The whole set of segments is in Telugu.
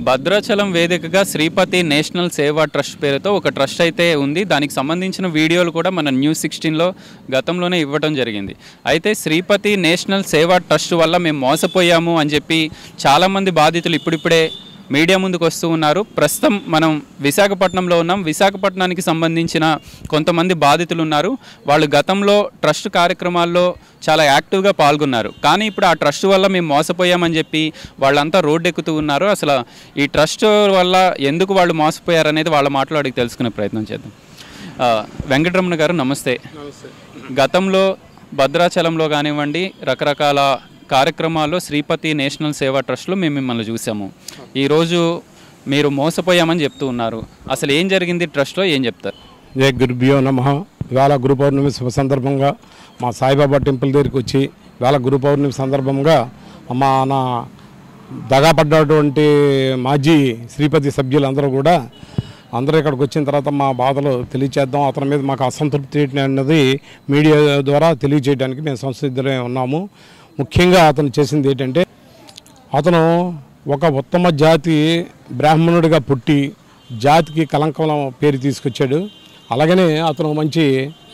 భద్రాచలం వేదికగా శ్రీపతి నేషనల్ సేవా ట్రస్ట్ పేరుతో ఒక ట్రస్ట్ అయితే ఉంది దానికి సంబంధించిన వీడియోలు కూడా మన న్యూస్ సిక్స్టీన్లో గతంలోనే ఇవ్వడం జరిగింది అయితే శ్రీపతి నేషనల్ సేవా ట్రస్ట్ వల్ల మేము మోసపోయాము అని చెప్పి చాలామంది బాధితులు ఇప్పుడిప్పుడే మీడియా ముందుకు వస్తూ ఉన్నారు ప్రస్తుతం మనం విశాఖపట్నంలో ఉన్నాం విశాఖపట్నానికి సంబంధించిన కొంతమంది బాధితులు ఉన్నారు వాళ్ళు గతంలో ట్రస్ట్ కార్యక్రమాల్లో చాలా యాక్టివ్గా పాల్గొన్నారు కానీ ఇప్పుడు ఆ ట్రస్ట్ వల్ల మేము మోసపోయామని చెప్పి వాళ్ళంతా రోడ్డు ఎక్కుతూ ఉన్నారు అసలు ఈ ట్రస్ట్ వల్ల ఎందుకు వాళ్ళు మోసపోయారు అనేది వాళ్ళ మాటలో అడిగి తెలుసుకునే ప్రయత్నం చేద్దాం ఆ, వెంకటరమణ గారు నమస్తే గతంలో భద్రాచలంలో కానివ్వండి రకరకాల కార్యక్రమాల్లో శ్రీపతి నేషనల్ సేవా ట్రస్ట్లో మేము మిమ్మల్ని చూసాము ఈరోజు మీరు మోసపోయామని చెప్తూ ఉన్నారు అసలు ఏం జరిగింది ట్రస్ట్లో ఏం చెప్తారు జయ గురుభ్యో నమ ఇవాళ గురు పౌర్ణమి శుభ సందర్భంగా మా సాయిబాబా టెంపుల్ దగ్గరికి వచ్చి ఇవాళ గురు పౌర్ణమి సందర్భంగా మా నా దగాపడ్డటువంటి మాజీ శ్రీపతి సభ్యులందరూ కూడా అందరూ ఇక్కడికి వచ్చిన తర్వాత మా బాధలు తెలియచేద్దాం అతని మీద మాకు అసంతృప్తి ఏంటి అన్నది మీడియా ద్వారా తెలియజేయడానికి మేము సంసిద్ధులై ఉన్నాము ముఖ్యంగా అతను చేసింది ఏంటంటే అతను ఒక ఉత్తమ జాతి బ్రాహ్మణుడిగా పుట్టి జాతికి కలంకం పేరు తీసుకొచ్చాడు అలాగనే అతను మంచి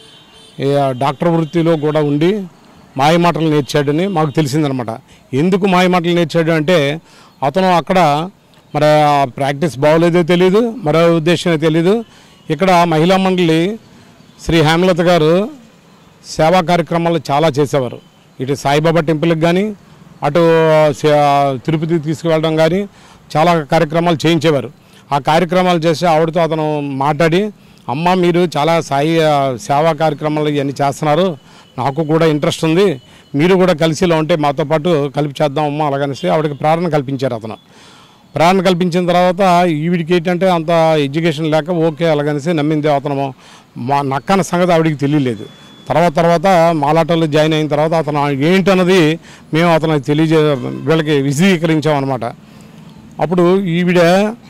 ఏ, డాక్టర్ వృత్తిలో కూడా ఉండి మాయమాటలు నేర్చాడని మాకు తెలిసిందనమాట ఎందుకు మాయమాటలు నేర్చాడు అంటే అతను అక్కడ మరి ఆ ప్రాక్టీస్ బాగోలేదో తెలియదు మరో ఉద్దేశమే తెలియదు ఇక్కడ మహిళా మండలి శ్రీ హేమలత గారు సేవా కార్యక్రమాలు చాలా చేసేవారు ఇటు సాయిబాబా టెంపుల్కి కానీ అటు సే- తిరుపతికి తీసుకువెళ్ళడం కానీ చాలా కార్యక్రమాలు చేయించేవారు ఆ కార్యక్రమాలు చేసి ఆవిడతో అతను మాట్లాడి అమ్మ మీరు చాలా సాయి ఆ, సేవా కార్యక్రమాలు ఇవన్నీ చేస్తున్నారు నాకు కూడా ఇంట్రెస్ట్ ఉంది మీరు కూడా కలిసి ఇలా ఉంటే మాతో పాటు కలిపి చేద్దాం అమ్మ అలాగనేసి ఆవిడకి ప్రేరణ కల్పించారు అతను ప్రేరణ కల్పించిన తర్వాత ఈవిడికి ఏంటంటే అంత ఎడ్యుకేషన్ లేక ఓకే అలాగనేసి నమ్మింది అతను మా నక్కన సంగతి ఆవిడికి తెలియలేదు తర్వాత తర్వాత మాలాటలో జాయిన్ అయిన తర్వాత అతను ఏంటన్నది మేము అతనికి తెలియజే వీళ్ళకి విశదీకరించాం అనమాట అప్పుడు ఈవిడ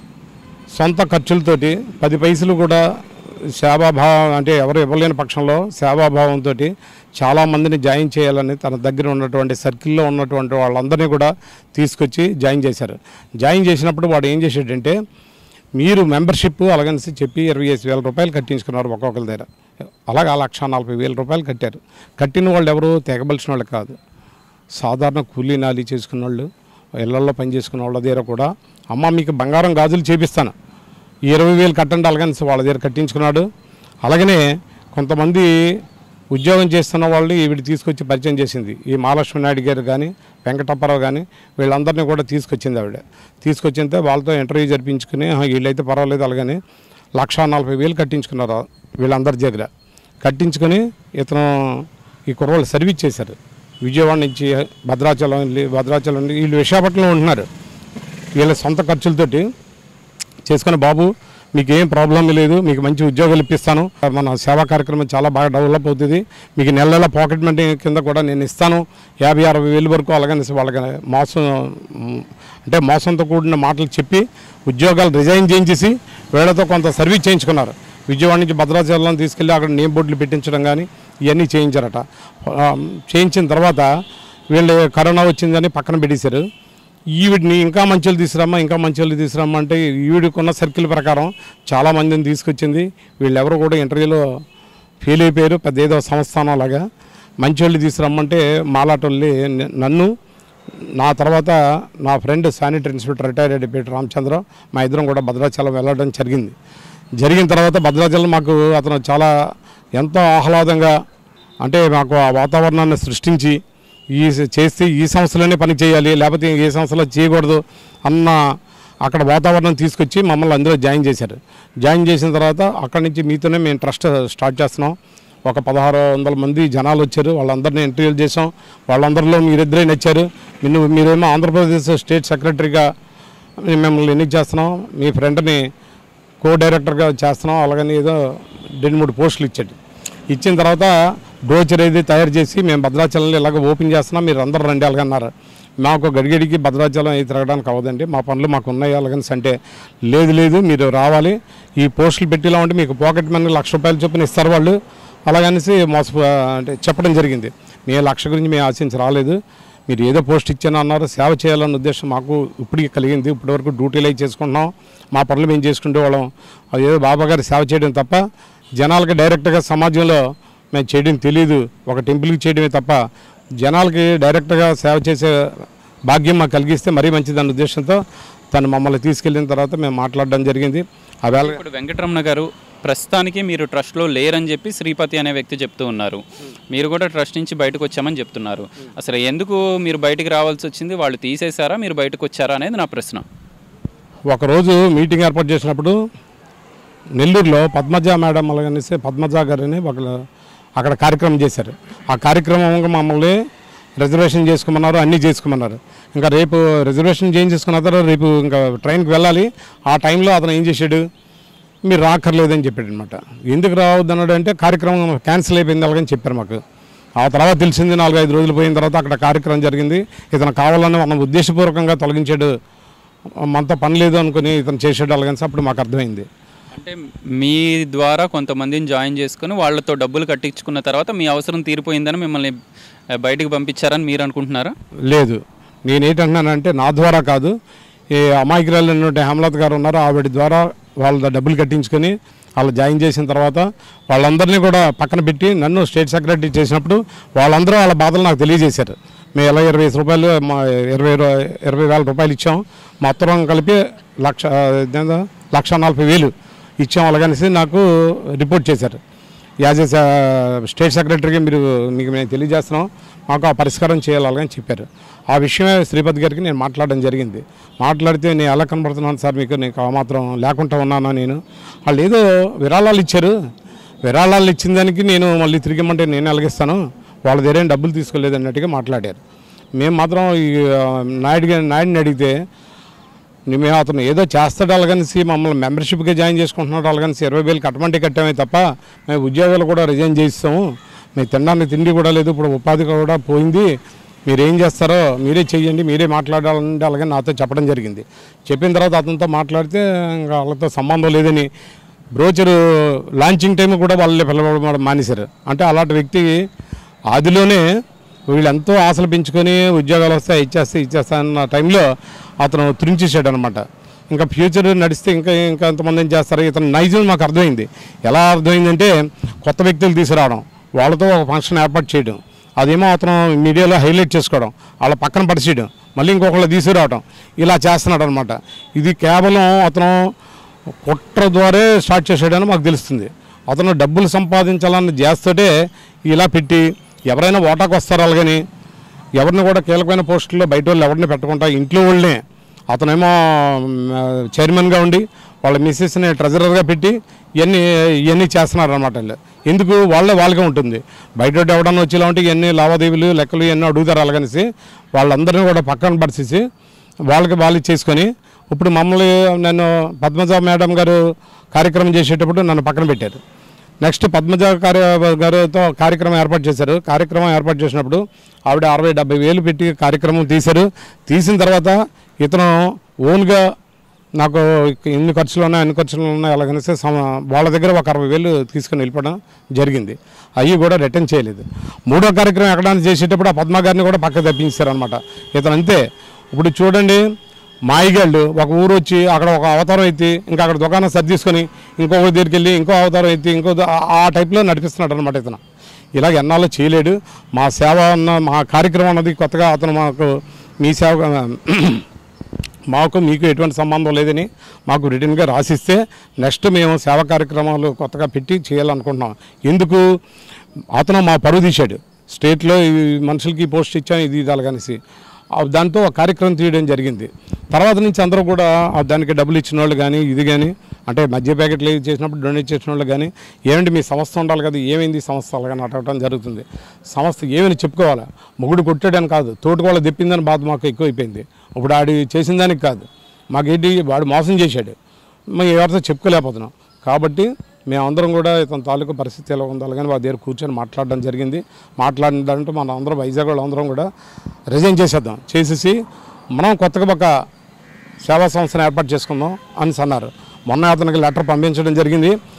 సొంత ఖర్చులతోటి పది పైసలు కూడా సేవాభావం అంటే ఎవరు ఇవ్వలేని పక్షంలో సేవాభావంతో చాలామందిని జాయిన్ చేయాలని తన దగ్గర ఉన్నటువంటి సర్కిల్లో ఉన్నటువంటి వాళ్ళందరినీ కూడా తీసుకొచ్చి జాయిన్ చేశారు జాయిన్ చేసినప్పుడు వాడు ఏం చేసాడంటే మీరు మెంబర్షిప్ అలాగనేసి చెప్పి ఇరవై ఐదు వేల రూపాయలు కట్టించుకున్నారు ఒక్కొక్కరి దగ్గర అలాగే ఆ లక్ష నలభై వేల రూపాయలు కట్టారు కట్టిన వాళ్ళు ఎవరు తెగబలిసిన వాళ్ళు కాదు సాధారణ కూలీ నాలి చేసుకున్న వాళ్ళు ఇళ్లలో పని చేసుకున్న వాళ్ళ దగ్గర కూడా అమ్మ మీకు బంగారం గాజులు చేపిస్తాను ఈ ఇరవై వేలు కట్టండి అలాగని వాళ్ళ దగ్గర కట్టించుకున్నాడు అలాగనే కొంతమంది ఉద్యోగం చేస్తున్న వాళ్ళు ఈవిడ తీసుకొచ్చి పరిచయం చేసింది ఈ మహాలక్ష్మి నాయుడు గారు కానీ వెంకటప్పారావు కానీ వీళ్ళందరినీ కూడా తీసుకొచ్చింది ఆవిడ తీసుకొచ్చింటే వాళ్ళతో ఇంటర్వ్యూ జరిపించుకుని "ఆహా, వీళ్ళైతే పర్వాలేదు అలాగని లక్ష నలభై వేలు కట్టించుకున్నారు వీళ్ళందరి దగ్గర కట్టించుకొని ఇతను ఈ కుర్రోళ్ళు సర్వీస్ చేశారు విజయవాడ నుంచి భద్రాచలం వెళ్ళి భద్రాచలం నుండి వీళ్ళు విశాఖపట్నంలో ఉంటున్నారు వీళ్ళ సొంత ఖర్చులతోటి చేసుకుని బాబు మీకు ఏం ప్రాబ్లం లేదు మీకు మంచి ఉద్యోగాలు ఇప్పిస్తాను మన సేవా కార్యక్రమం చాలా బాగా డెవలప్ అవుతుంది మీకు నెల నెల పాకెట్ మనీ కింద కూడా నేను ఇస్తాను యాభై అరవై వేలు వరకు అలాగనేసి వాళ్ళకి మోసం ఉమ్, అంటే మోసంతో కూడిన మాటలు చెప్పి ఉద్యోగాలు రిజైన్ చేయించేసి వీళ్ళతో కొంత సర్వీస్ చేయించుకున్నారు విజయవాడ నుంచి భద్రాచలం తీసుకెళ్ళి అక్కడ నేమ్ బోర్డులు పెట్టించడం కానీ ఇవన్నీ చేయించారట ఆ, చేయించిన తర్వాత వీళ్ళు కరోనా వచ్చిందని పక్కన పెట్టేశారు ఈవిడిని ఇంకా మంచోళ్ళు తీసుకురమ్మా ఇంకా మంచోళ్ళు తీసుకురమ్మా అంటే ఈవిడికి ఉన్న సర్కిల్ ప్రకారం చాలా మందిని తీసుకొచ్చింది వీళ్ళెవరు కూడా ఇంటర్వ్యూలో ఫెయిల్ అయిపోయారు పెద్ద ఏదో సంస్థానం లాగా మంచోళ్ళు తీసుకురమ్మంటే మాలాటోళ్ళి న- నన్ను నా తర్వాత నా ఫ్రెండ్ శానిటరీ ఇన్స్పెక్టర్ రిటైర్డ్ అయిపోయాడు రామచంద్ర మా ఇద్దరం కూడా భద్రాచలం వెళ్ళడం జరిగింది జరిగిన తర్వాత భద్రాచలం మాకు అతను చాలా ఎంతో ఆహ్లాదంగా అంటే మాకు ఆ వాతావరణాన్ని సృష్టించి ఈ చేస్తే ఈ సంస్థలోనే పని చేయాలి లేకపోతే ఏ సంస్థలో చేయకూడదు అన్న అక్కడ వాతావరణం తీసుకొచ్చి మమ్మల్ని అందులో జాయిన్ చేశారు జాయిన్ చేసిన తర్వాత అక్కడి నుంచి మీతోనే మేము ట్రస్ట్ స్టార్ట్ చేస్తున్నాం ఒక పదహారు వందల మంది జనాలు వచ్చారు వాళ్ళందరినీ ఇంటర్వ్యూలు చేసాం వాళ్ళందరిలో మీరిద్దరే నచ్చారు మీరు మీరేమో ఆంధ్రప్రదేశ్ స్టేట్ సెక్రటరీగా మిమ్మల్ని ఎన్నిక చేస్తున్నాం మీ ఫ్రెండ్ని కో డైరెక్టర్గా చేస్తున్నాం అలాగని ఏదో రెండు మూడు పోస్టులు ఇచ్చాడు ఇచ్చిన తర్వాత బ్రోచర్ ఏది తయారు చేసి మేము భద్రాచలంలో ఇలాగ ఓపెన్ చేస్తున్నాం మీరు అందరూ రండి అలాగన్నారు మాకు గడిగడికి భద్రాచలం అయి తిరగడానికి అవ్వదండి మా పనులు మాకు ఉన్నాయి అలాగని అంటే లేదు లేదు మీరు రావాలి ఈ పోస్టులు పెట్టేలా ఉంటే మీకు పాకెట్ మనీ లక్ష రూపాయలు చొప్పున ఇస్తారు వాళ్ళు అలాగనేసి మోస అంటే చెప్పడం జరిగింది మీ లక్ష గురించి మేము ఆశించి రాలేదు మీరు ఏదో పోస్ట్ ఇచ్చాను అన్నారు సేవ చేయాలన్న ఉద్దేశం మాకు ఇప్పటికి కలిగింది ఇప్పటివరకు డ్యూటీలు అయి చేసుకుంటున్నాం మా పనులు మేము చేసుకుంటే వాళ్ళం అది ఏదో బాబా గారి సేవ చేయడం తప్ప జనాలకి డైరెక్ట్గా సమాజంలో మేము చేయడం తెలియదు ఒక టెంపుల్కి చేయడమే తప్ప జనాలకి డైరెక్ట్గా సేవ చేసే భాగ్యం మాకు కలిగిస్తే మరీ మంచిదన్న ఉద్దేశంతో తను మమ్మల్ని తీసుకెళ్ళిన తర్వాత మేము మాట్లాడడం జరిగింది ఆ వేళ ఇప్పుడు వెంకటరమణ గారు ప్రస్తుతానికి మీరు ట్రస్ట్లో లేరని చెప్పి శ్రీపతి అనే వ్యక్తి చెప్తూ ఉన్నారు మీరు కూడా ట్రస్ట్ నుంచి బయటకు వచ్చామని చెప్తున్నారు అసలు ఎందుకు మీరు బయటికి రావాల్సి వచ్చింది వాళ్ళు తీసేశారా మీరు బయటకు వచ్చారా అనేది నా ప్రశ్న ఒకరోజు మీటింగ్ ఏర్పాటు చేసినప్పుడు నెల్లూరులో పద్మజ మేడం అలాగనేసి పద్మజ గారని ఒక అక్కడ కార్యక్రమం చేశారు ఆ కార్యక్రమంగా మమ్మల్ని రిజర్వేషన్ చేసుకోమన్నారు అన్నీ చేసుకోమన్నారు ఇంకా రేపు రిజర్వేషన్ చేయించేసుకున్న తర్వాత రేపు ఇంకా ట్రైన్కి వెళ్ళాలి ఆ టైంలో అతను ఏం చేశాడు మీరు రాకర్లేదని చెప్పాడు అనమాట ఎందుకు రావద్దు అన్నాడు అంటే కార్యక్రమం క్యాన్సిల్ అయిపోయింది అలాగని చెప్పారు మాకు ఆ తర్వాత తెలిసింది నాలుగైదు రోజులు పోయిన తర్వాత అక్కడ కార్యక్రమం జరిగింది ఇతను కావాలని మనం ఉద్దేశపూర్వకంగా తొలగించాడు మనతో పని లేదు అనుకుని ఇతను చేసాడు అలాగని అప్పుడు మాకు అర్థమైంది అంటే మీ ద్వారా కొంతమందిని జాయిన్ చేసుకుని వాళ్ళతో డబ్బులు కట్టించుకున్న తర్వాత మీ అవసరం తీరిపోయిందని మిమ్మల్ని ఆ, బయటికి పంపించారని మీరు అనుకుంటున్నారా లేదు నేనేంటంటున్నానంటే నా ద్వారా కాదు ఈ అమాయకురాలు ఉన్నటువంటి హేమలత గారు ఉన్నారు ఆవిడ ద్వారా వాళ్ళ డబ్బులు కట్టించుకొని వాళ్ళు జాయిన్ చేసిన తర్వాత వాళ్ళందరినీ కూడా పక్కన పెట్టి నన్ను స్టేట్ సెక్రటరీ చేసినప్పుడు వాళ్ళందరూ వాళ్ళ బాధలు నాకు తెలియజేశారు మేము ఎలా ఇరవై ఐదు రూపాయలు మా ఇరవై రూ- ఇరవై వేల రూపాయలు ఇచ్చాం మొత్తం కలిపి లక్ష ఇదేందో లక్ష నలభై వేలు ఇచ్చాం అలాగనేసి నాకు రిపోర్ట్ చేశారు యాజ్ ఎ స్టేట్ సెక్రటరీగా మీరు మీకు మేము తెలియజేస్తున్నాం మాకు ఆ పరిష్కారం చేయాలి అలాగని చెప్పారు ఆ విషయమే శ్రీపతి గారికి నేను మాట్లాడడం జరిగింది మాట్లాడితే నేను ఎలా కనబడుతున్నాను సార్ మీకు నీకు ఆ మాత్రం లేకుండా ఉన్నానా నేను వాళ్ళు ఏదో విరాళాలు ఇచ్చారు విరాళాలు ఇచ్చిన దానికి నేను మళ్ళీ తిరిగి ఇమ్మంటే నేను ఎలాగిస్తాను వాళ్ళ దగ్గర ఏం డబ్బులు తీసుకోలేదు అన్నట్టుగా మాట్లాడారు మేము మాత్రం ఈ ఆ, నాయుడు గారి నాయుడిని అడిగితే నీ- మేము అతను ఏదో చేస్తాడు అలాగనిసి మమ్మల్ని మెంబర్షిప్గా జాయిన్ చేసుకుంటున్నాడు అలాగనిసి ఇరవై వేలు కట్టమంటే కట్టామే తప్ప మేము ఉద్యోగాలు కూడా రిజైన్ చేయిస్తాము మేము తినడానికి తిండి కూడా లేదు ఇప్పుడు ఉపాధి కూడా పోయింది మీరు ఏం చేస్తారో మీరే చెయ్యండి మీరే మాట్లాడాలంటే అలాగే నాతో చెప్పడం జరిగింది చెప్పిన తర్వాత అతనితో మాట్లాడితే ఇంకా వాళ్ళతో సంబంధం లేదని బ్రోచరు లాంచింగ్ టైం కూడా వాళ్ళు పిలవడం మానేశారు అంటే అలాంటి వ్యక్తి ఆదిలోనే వీళ్ళు ఎంతో ఆశలు పెంచుకొని ఉద్యోగాలు వస్తాయి ఇచ్చేస్తే ఇచ్చేస్తా అన్న టైంలో అతను త్రుంచేసాడు అనమాట ఇంకా ఫ్యూచర్ నడిస్తే ఇంకా ఇంకా ఎంతమంది ఏం చేస్తారు ఇతను నైజం మాకు అర్థమైంది ఎలా అర్థమైందంటే కొత్త వ్యక్తులు తీసుకురావడం వాళ్ళతో ఒక ఫంక్షన్ ఏర్పాటు చేయడం అదేమో అతను మీడియాలో హైలైట్ చేసుకోవడం వాళ్ళ పక్కన పరిచేయడం మళ్ళీ ఇంకొకళ్ళు తీసుకురావడం ఇలా చేస్తున్నాడు అనమాట ఇది కేవలం అతను కుట్ర ద్వారే స్టార్ట్ చేసాడని మాకు తెలుస్తుంది అతను డబ్బులు సంపాదించాలని చేస్తుంటే ఇలా పెట్టి ఎవరైనా ఓటాకు వస్తారు అలాగని ఎవరిని కూడా కీలకమైన పోస్టుల్లో బయట వాళ్ళు ఎవరిని పెట్టకుండా ఇంట్లో వాళ్ళనే అతనేమో మ్, చైర్మన్గా ఉండి వాళ్ళ మిస్సెస్ని ట్రెజరర్గా పెట్టి ఇవన్నీ ఇవన్నీ చేస్తున్నారు అనమాట వీళ్ళు ఎందుకు వాళ్ళే వాళ్ళకే ఉంటుంది బయట వాడు ఎవడన్నా వచ్చి ఇలా ఉంటే ఇవన్నీ లావాదేవీలు లెక్కలు ఇవన్నీ అడుగుతారు అలాగనేసి వాళ్ళందరినీ కూడా పక్కన పరిచేసి వాళ్ళకి వాళ్ళు చేసుకొని ఇప్పుడు మమ్మల్ని నన్ను పద్మజ మేడం గారు కార్యక్రమం చేసేటప్పుడు నన్ను పక్కన పెట్టారు నెక్స్ట్ పద్మజ కార్య గారితో కార్యక్రమం ఏర్పాటు చేశారు కార్యక్రమం ఏర్పాటు చేసినప్పుడు ఆవిడ అరవై డెబ్బై వేలు పెట్టి కార్యక్రమం తీశారు తీసిన తర్వాత ఇతను ఓన్గా నాకు ఎన్ని ఖర్చులు ఉన్నాయి అన్ని ఖర్చులు ఉన్నాయి అలాగనేసి సమ- వాళ్ళ దగ్గర ఒక అరవై వేలు తీసుకుని వెళ్ళిపోవడం జరిగింది అవి కూడా రిటర్న్ చేయలేదు మూడో కార్యక్రమం ఎక్కడానికి చేసేటప్పుడు ఆ పద్మ గారిని కూడా పక్క తప్పించారు అనమాట ఇతను అంతే ఇప్పుడు చూడండి మాయిగాళ్ళు ఒక ఊరు వచ్చి అక్కడ ఒక అవతారం ఎత్తి ఇంకా అక్కడ దుకాణం సర్దీసుకొని ఇంకొక దగ్గరికి వెళ్ళి ఇంకో అవతారం ఎత్తి ఇంకో ద- ఆ- ఆ టైప్లో నడిపిస్తున్నాడు అనమాట ఇతను ఇలాగ ఎన్నాళ్ళు చేయలేడు మా సేవ అన్న మా కార్యక్రమం అన్నది కొత్తగా అతను మాకు మీ సేవ మాకు మీకు ఎటువంటి సంబంధం లేదని మాకు రిటర్న్గా రాసిస్తే నెక్స్ట్ మేము సేవా కార్యక్రమాలు కొత్తగా పెట్టి చేయాలనుకుంటున్నాం ఎందుకు అతను మా పరువు తీశాడు స్టేట్లో ఈ మనుషులకి పోస్ట్ ఇచ్చాం ఇది ఇది అలాగనేసి ఆ దాంతో ఒక కార్యక్రమం తీయడం జరిగింది తర్వాత నుంచి అందరూ కూడా ఆ దానికి డబ్బులు ఇచ్చిన వాళ్ళు కానీ ఇది కానీ అంటే మధ్య ప్యాకెట్లు చేసినప్పుడు డొనేట్ చేసిన వాళ్ళు కానీ ఏమంటే మీ సంస్థ ఉండాలి కదా ఏమైంది ఈ సంస్థ అలాగని అడగటం జరుగుతుంది సంస్థ ఏమని చెప్పుకోవాలా మొగుడు కొట్టాడని కాదు తోటి వాళ్ళు తెప్పిందని బాధ మాకు ఎక్కువైపోయింది ఇప్పుడు ఆడి చేసిన దానికి కాదు మాకేంటి వాడు మోసం చేశాడు మేము ఎవరితో చెప్పుకోలేకపోతున్నాం కాబట్టి మేమందరం కూడా ఇతని తాలూకు పరిస్థితి ఎలా ఉందో అలాగని వాళ్ళ దగ్గర కూర్చొని మాట్లాడడం జరిగింది మాట్లాడిందంటే మన అందరం వైజాగ్ వాళ్ళందరం కూడా రిజైన్ చేసేద్దాం చేసేసి మనం కొత్తగా ఒక సేవా సంస్థను ఏర్పాటు చేసుకుందాం అని అన్నారు మొన్న అతనికి లెటర్ పంపించడం జరిగింది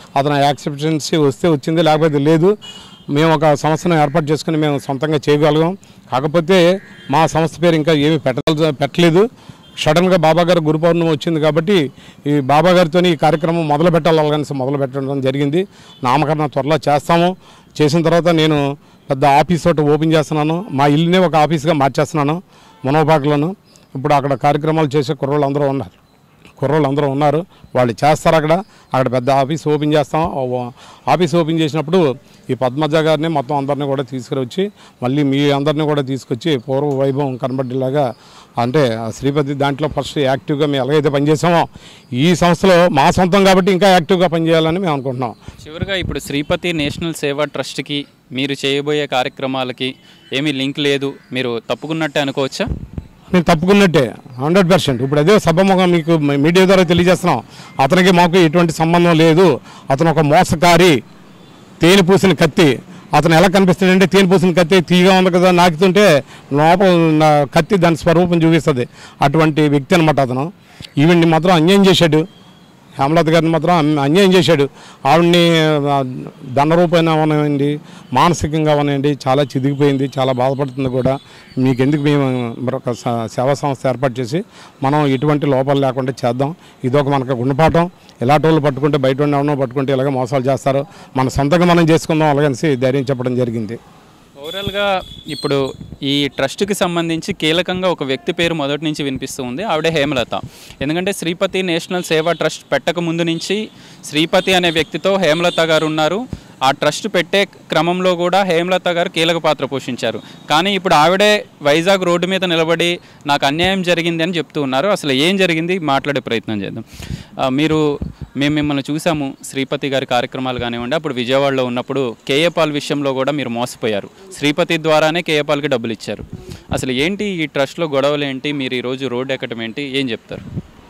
అతను యాక్సెప్టెన్సీ వస్తే వచ్చింది లేకపోతే లేదు మేము ఒక సంస్థను ఏర్పాటు చేసుకుని మేము సొంతంగా చేయగలిగాం కాకపోతే మా సంస్థ పేరు ఇంకా ఏమీ పెట్ట పెట్టలేదు సడన్గా బాబా గారు గురు పౌర్ణమి వచ్చింది కాబట్టి ఈ బాబా గారితో ఈ కార్యక్రమం మొదలు పెట్టాలని మొదలు పెట్టడం జరిగింది నామకరణ త్వరలో చేస్తాము చేసిన తర్వాత నేను పెద్ద ఆఫీస్ ఒకటి ఓపెన్ చేస్తున్నాను మా ఇల్లునే ఒక ఆఫీస్గా మార్చేస్తున్నాను మునవపాకలను ఇప్పుడు అక్కడ కార్యక్రమాలు చేసే కుర్రోళ్ళు అందరూ ఉన్నారు కుర్రోళ్ళు అందరూ ఉన్నారు వాళ్ళు చేస్తారు అక్కడ అక్కడ పెద్ద ఆఫీస్ ఓపెన్ చేస్తాం ఓ- ఆఫీస్ ఓపెన్ చేసినప్పుడు ఈ పద్మజ గారిని మొత్తం అందరినీ కూడా తీసుకురొచ్చి మళ్ళీ మీ అందరినీ కూడా తీసుకొచ్చి పూర్వ వైభవం కనబడేలాగా అంటే ఆ శ్రీపతి దాంట్లో ఫస్ట్ యాక్టివ్గా మేము ఎలాగైతే పనిచేసామో ఈ సంస్థలో మా సొంతం కాబట్టి ఇంకా యాక్టివ్గా పనిచేయాలని మేము అనుకుంటున్నాం చివరిగా ఇప్పుడు శ్రీపతి నేషనల్ సేవా ట్రస్ట్కి మీరు చేయబోయే కార్యక్రమాలకి ఏమీ లింక్ లేదు మీరు తప్పుకున్నట్టే అనుకోవచ్చా నేను తప్పుకున్నట్టే హండ్రెడ్ పర్సెంట్ ఇప్పుడు అదే సభముఖం మీకు మీడియా ద్వారా తెలియజేస్తున్నాం అతనికి మాకు ఎటువంటి సంబంధం లేదు అతను ఒక మోసకారి తేనె పూసిన కత్తి అతను ఎలా కనిపిస్తాడంటే తేనె పూసిన కత్తి తీగా ఉంది కదా నాకుతుంటే లోపల నా కత్తి దాని స్వరూపం చూపిస్తుంది అటువంటి వ్యక్తి అనమాట అతను ఈవిడ్ని మాత్రం అన్యాయం చేశాడు హేమలత గారిని మాత్రం అన్- అన్యాయం చేశాడు ఆవిడ్ని ఆ, దండ రూపాయన అవనండి మానసికంగా అవనండి చాలా చిదిగిపోయింది చాలా బాధపడుతుంది కూడా మీకు ఎందుకు మేము మరొక స- సేవా సంస్థ ఏర్పాటు చేసి మనం ఎటువంటి లోపాలు లేకుండా చేద్దాం ఇదొక మనకు గుణపాఠం ఇలాంటి వాళ్ళు పట్టుకుంటే బయట ఉన్న ఎవరినో పట్టుకుంటే ఇలాగ మోసాలు చేస్తారు మన సొంతంగా మనం చేసుకుందాం అలాగనేసి ధైర్యం చెప్పడం జరిగింది ఓవరాల్గా ఇప్పుడు ఈ ట్రస్ట్కి సంబంధించి కీలకంగా ఒక వ్యక్తి పేరు మొదటి నుంచి వినిపిస్తూ ఉంది ఆవిడే హేమలత ఎందుకంటే శ్రీపతి నేషనల్ సేవా ట్రస్ట్ పెట్టక ముందు నుంచి శ్రీపతి అనే వ్యక్తితో హేమలత గారు ఉన్నారు ఆ ట్రస్ట్ పెట్టే క్రమంలో కూడా హేమలత గారు కీలక పాత్ర పోషించారు కానీ ఇప్పుడు ఆవిడే వైజాగ్ రోడ్డు మీద నిలబడి నాకు అన్యాయం జరిగింది అని చెప్తూ ఉన్నారు అసలు ఏం జరిగింది మాట్లాడే ప్రయత్నం చేద్దాం ఆ, మీరు మేము మిమ్మల్ని చూసాము శ్రీపతి గారి కార్యక్రమాలు కానివ్వండి అప్పుడు విజయవాడలో ఉన్నప్పుడు కేఏ పాల్ విషయంలో కూడా మీరు మోసపోయారు శ్రీపతి ద్వారానే కేఏ పాల్కి డబ్బులు ఇచ్చారు అసలు ఏంటి ఈ ట్రస్ట్లో గొడవలు ఏంటి మీరు ఈరోజు రోడ్డు ఎక్కడం ఏంటి ఏం చెప్తారు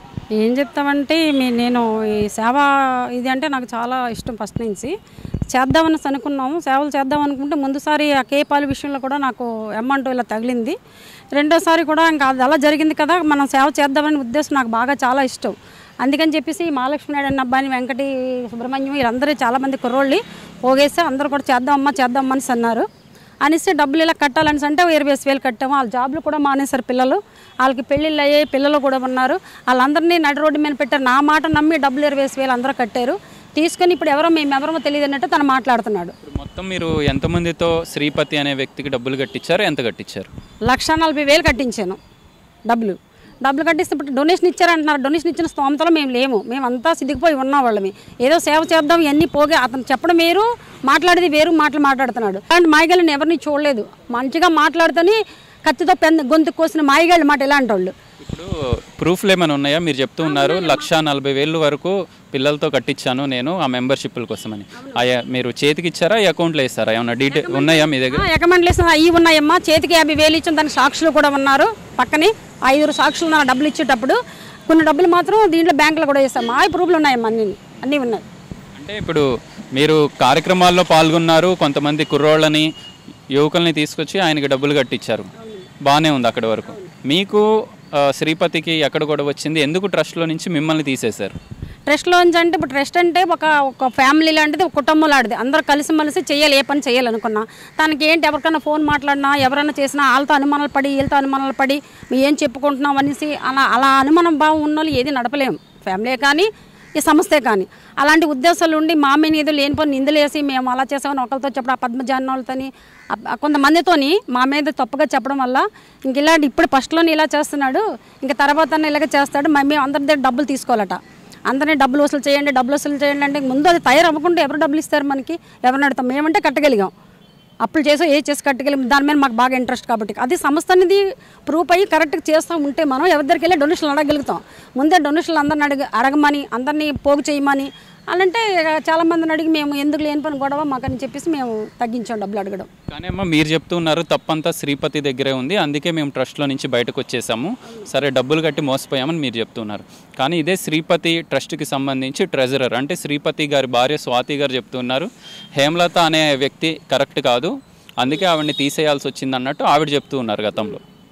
ఏం చెప్తామంటే మీ నేను ఈ సేవ ఇది అంటే నాకు చాలా ఇష్టం ఫస్ట్ నుంచి చేద్దామని అనుకున్నాము సేవలు చేద్దాం అనుకుంటే ముందుసారి ఆ కేపాల విషయంలో కూడా నాకు అమౌంట్ ఇలా తగిలింది రెండోసారి కూడా ఇంకా అది అలా జరిగింది కదా మనం సేవ చేద్దామనే ఉద్దేశం నాకు బాగా చాలా ఇష్టం అందుకని చెప్పేసి మహాలక్ష్మి నాయుడు అన్న అబ్బాయిని వెంకటి సుబ్రహ్మణ్యం వీళ్ళందరూ చాలామంది కుర్రోళ్ళు పోగేసి అందరూ కూడా చేద్దామమ్మా చేద్దామని అనేసి అన్నారు అనేసి డబ్బులు ఇలా కట్టాలని అంటే ఓ ఇరవై వేలు కట్టాము వాళ్ళ జాబ్లు కూడా మానేశారు పిల్లలు వాళ్ళకి పెళ్ళిళ్ళు అయ్యాయి పిల్లలు కూడా ఉన్నారు వాళ్ళందరినీ నడి రోడ్డు మీద పెట్టారు నా మాట నమ్మి డబ్బులు ఇరవై వేలు అందరూ కట్టారు తీసుకొని ఇప్పుడు ఎవరో మేము ఎవరో తెలియదు అన్నట్టు తను మాట్లాడుతున్నాడు ఇప్పుడు మొత్తం మీరు ఎంతమందితో శ్రీపతి అనే వ్యక్తికి డబ్బులు కట్టించారు ఎంత కట్టించారు లక్ష నలభై వేలు కట్టించాను డబ్బులు డబ్బులు కట్టిస్తే ఇప్పుడు డొనేషన్ ఇచ్చారంటున్నారు డొనేషన్ ఇచ్చిన స్తోమతలో మేము లేము మేమంతా సిద్ధిపోయి ఉన్న వాళ్ళమి ఏదో సేవ చేద్దాం ఇవన్నీ పోగే అతను చెప్పడం వేరు మాట్లాడేది వేరు మాటలు మాట్లాడుతున్నాడు అలాంటి మాయగాళ్ళని ఎవరిని చూడలేదు మంచిగా మాట్లాడుతూనే కత్తితో పెద్ద గొంతు కోసిన మాయగాళ్ళు మాట ఇలాంటి వాళ్ళు ఇప్పుడు ప్రూఫ్లు ఏమైనా ఉన్నాయా మీరు చెప్తూ ఉన్నారు లక్ష నలభై వేలు వరకు పిల్లలతో కట్టించాను నేను ఆ మెంబర్షిప్ల కోసమని ఆయా మీరు చేతికి ఇచ్చారా ఈ అకౌంట్లో వేస్తారా ఏమన్నా డీటెయిల్ ఉన్నాయా మీ దగ్గర ఎకమెంట్లు అవి ఉన్నాయమ్మా చేతికి యాభై వేలు ఇచ్చిన దానికి సాక్షులు కూడా ఉన్నారు పక్కనే ఐదుగురు సాక్షులు ఉన్నారు డబ్బులు ఇచ్చేటప్పుడు కొన్ని డబ్బులు మాత్రం దీంట్లో బ్యాంకులో కూడా వేస్తాం మా ప్రూఫ్లు ఉన్నాయమ్మా అన్ని అన్నీ ఉన్నాయి అంటే ఇప్పుడు మీరు కార్యక్రమాల్లో పాల్గొన్నారు కొంతమంది కుర్రోళ్ళని యువకుల్ని తీసుకొచ్చి ఆయనకి డబ్బులు కట్టించారు బాగానే ఉంది అక్కడి వరకు మీకు ఆ, శ్రీపతికి ఎక్కడ కూడా వచ్చింది ఎందుకు ట్రస్ట్లో నుంచి మిమ్మల్ని తీసేశారు ట్రస్ట్లోంచి అంటే ఇప్పుడు ట్రస్ట్ అంటే ఒక ఒక ఫ్యామిలీ లాంటిది ఒక కుటుంబం లాంటిది అందరూ కలిసిమెలిసి చేయాలి ఏ పని చేయాలనుకున్నా తనకి ఏంటి ఎవరికైనా ఫోన్ మాట్లాడినా ఎవరైనా చేసినా వాళ్ళతో అనుమానాలు పడి వీళ్ళతో అనుమానాలు పడి మేము ఏం చెప్పుకుంటున్నాం అనేసి అలా అలా అనుమానం భావం ఉన్న వాళ్ళు ఏది నడపలేం ఫ్యామిలీ కానీ ఈ సంస్థే కానీ అలాంటి ఉద్దేశాలు ఉండి మా మీద ఏదో లేనిపోయి నిందలేసి మేము అలా చేసామని ఒకరితో చెప్పడం ఆ పద్మజాన్న వాళ్ళతోని ఆ- ఆ కొంతమందితోని మా మీద తప్పుగా చెప్పడం వల్ల ఇంక ఇలాంటి ఇప్పుడు ఫస్ట్లోనే ఇలా చేస్తున్నాడు ఇంకా తర్వాత ఇలాగ చేస్తాడు మ- మేము అందరి దగ్గర డబ్బులు తీసుకోవాలట అందరినీ డబ్బులు వసూలు చేయండి డబ్బులు వసూలు చేయండి అంటే ముందు అది తయారు అవ్వకుండా ఎవరు డబ్బులు ఇస్తారు మనకి ఎవరిని అడుగుతాం మేమంటే కట్టగలిగాం అప్పులు చేసో ఏ చేసి కట్టగలిగాం దాని మీద మాకు బాగా ఇంట్రెస్ట్ కాబట్టి అది సంస్థ అనేది ప్రూఫ్ అయ్యి కరెక్ట్గా చేస్తూ ఉంటే మనం ఎవరి దగ్గరికి వెళ్ళి డొనేషన్లు అడగలుగుతాం ముందే డొనేషన్లు అందరిని అడగ అడగమని అందరినీ పోగు చేయమని అలాంటే చాలా మందిని అడిగి మేము ఎందుకు లేని పని గొడవ మాకని చెప్పేసి మేము తగ్గించాం డబ్బులు అడగడం కానీ అమ్మ మీరు చెప్తున్నారు తప్పంతా శ్రీపతి దగ్గరే ఉంది అందుకే మేము ట్రస్ట్లో నుంచి బయటకు వచ్చేసాము సరే డబ్బులు కట్టి మోసపోయామని మీరు చెప్తున్నారు కానీ ఇదే శ్రీపతి ట్రస్ట్కి సంబంధించి ట్రెజరర్ అంటే శ్రీపతి గారి భార్య స్వాతి గారు చెప్తున్నారు హేమలత అనే వ్యక్తి కరెక్ట్ కాదు అందుకే ఆవిడని తీసేయాల్సి వచ్చింది అన్నట్టు ఆవిడ చెప్తూ ఉన్నారు గతంలో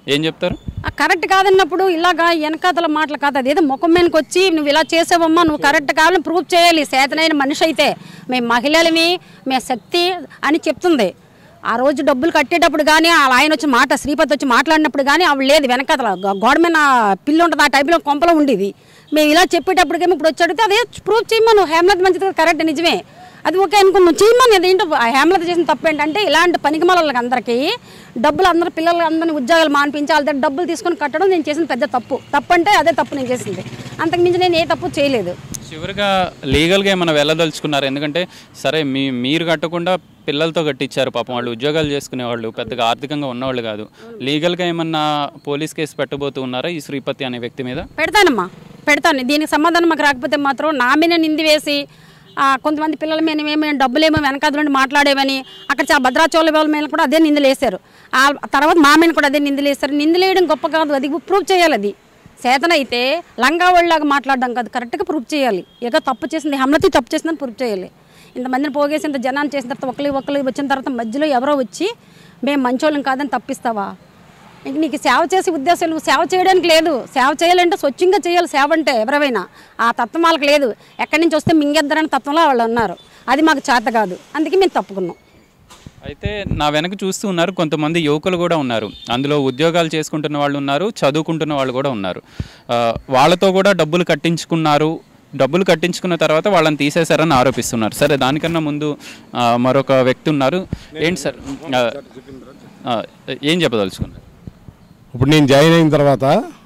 ఏం చెప్తారు ఆ కరెక్ట్ కాదన్నప్పుడు ఇలాగా వెనకాతల మాటలు కాదు అదేదో ముఖం మీదకి వచ్చి నువ్వు ఇలా చేసావమ్మా నువ్వు కరెక్ట్ కావాలని ప్రూవ్ చేయాలి చేతనైన మనిషి అయితే మేము మహిళలమి మేము శక్తి అని చెప్తుంది ఆ రోజు డబ్బులు కట్టేటప్పుడు కానీ ఆ ఆయన వచ్చి మాట శ్రీపతి వచ్చి మాట్లాడినప్పుడు కానీ ఆవిడ లేదు వెనకాతల గో- గోడ మీద పిల్లు ఉంటుంది ఆ టైంలో కొంపలో ఉండేది మేము ఇలా చెప్పేటప్పటికేమో ఇప్పుడు వచ్చి అడిగితే అదే ప్రూవ్ చేయమను హేమలత మంచిది కరెక్ట్ నిజమే అది ఓకే అనుకున్నాం చేయమని అదేంటో ఆ హేమలత చేసిన తప్పు ఏంటంటే ఇలాంటి పనికిమాలకి అందరికీ డబ్బులు అందరు పిల్లలు అందరిని ఉద్యోగాలు మానిపించి వాళ్ళ దగ్గర డబ్బులు తీసుకొని కట్టడం నేను చేసిన పెద్ద తప్పు తప్పు అంటే అదే తప్పు నేను చేసింది అంతకుమించి నేను ఏ తప్పు చేయలేదు చివరిగా లీగల్గా ఏమైనా వెళ్ళదలుచుకున్నారు ఎందుకంటే సరే మీ మీరు కట్టకుండా పిల్లలతో కట్టించారు పాపం వాళ్ళు ఉద్యోగాలు చేసుకునే వాళ్ళు పెద్దగా ఆర్థికంగా ఉన్నవాళ్ళు కాదు లీగల్గా ఏమన్నా పోలీస్ కేసు పెట్టబోతూ ఉన్నారా ఈ శ్రీపతి అనే వ్యక్తి మీద పెడతానమ్మా పెడతాను దీనికి సమాధానం మాకు రాకపోతే మాత్రం నా మీద నింది వేసి ఆ, కొంతమంది పిల్లల మీద మేము డబ్బులేమో వెనకాల నుండి మాట్లాడేవని అక్కడ చా భద్రాచోళ వాళ్ళ మీద కూడా అదే నిందలు వేశారు ఆ తర్వాత మా మీద కూడా అదే నిందలు వేశారు నిందలు వేయడం గొప్ప కాదు అది ప్రూవ్ చేయాలి అది చేతనైతే లంగా వాళ్ళలాగా మాట్లాడడం కాదు కరెక్ట్గా ప్రూవ్ చేయాలి ఇక తప్పు చేసింది హమలతి తప్పు చేసిందని ప్రూవ్ చేయాలి ఇంతమందిని పోగేసి ఇంత జనాన్ని చేసిన తర్వాత ఒకరి ఒకరు వచ్చిన తర్వాత మధ్యలో ఎవరో వచ్చి మేము మంచోళ్ళం కాదని తప్పిస్తావా ఇంక నీకు సేవ చేసే ఉద్దేశం నువ్వు సేవ చేయడానికి లేదు సేవ చేయాలంటే స్వచ్ఛంగా చేయాలి సేవ అంటే ఎవరైనా ఆ తత్వం వాళ్ళకి లేదు ఎక్కడి నుంచి వస్తే మింగెద్దరని తత్వంలో వాళ్ళు ఉన్నారు అది మాకు చేత కాదు అందుకే మేము తప్పుకున్నాం అయితే నా వెనక చూస్తూ ఉన్నారు కొంతమంది యువకులు కూడా ఉన్నారు అందులో ఉద్యోగాలు చేసుకుంటున్న వాళ్ళు ఉన్నారు చదువుకుంటున్న వాళ్ళు కూడా ఉన్నారు ఆ, వాళ్ళతో కూడా డబ్బులు కట్టించుకున్నారు డబ్బులు కట్టించుకున్న తర్వాత వాళ్ళని తీసేశారని ఆరోపిస్తున్నారు సరే దానికన్నా ముందు ఆ, మరొక వ్యక్తి ఉన్నారు ఏంటి సార్ ఆ, ఆ, ఏం చెప్పదలుచుకున్నారు ఇప్పుడు నేను జాయిన్ అయిన తర్వాత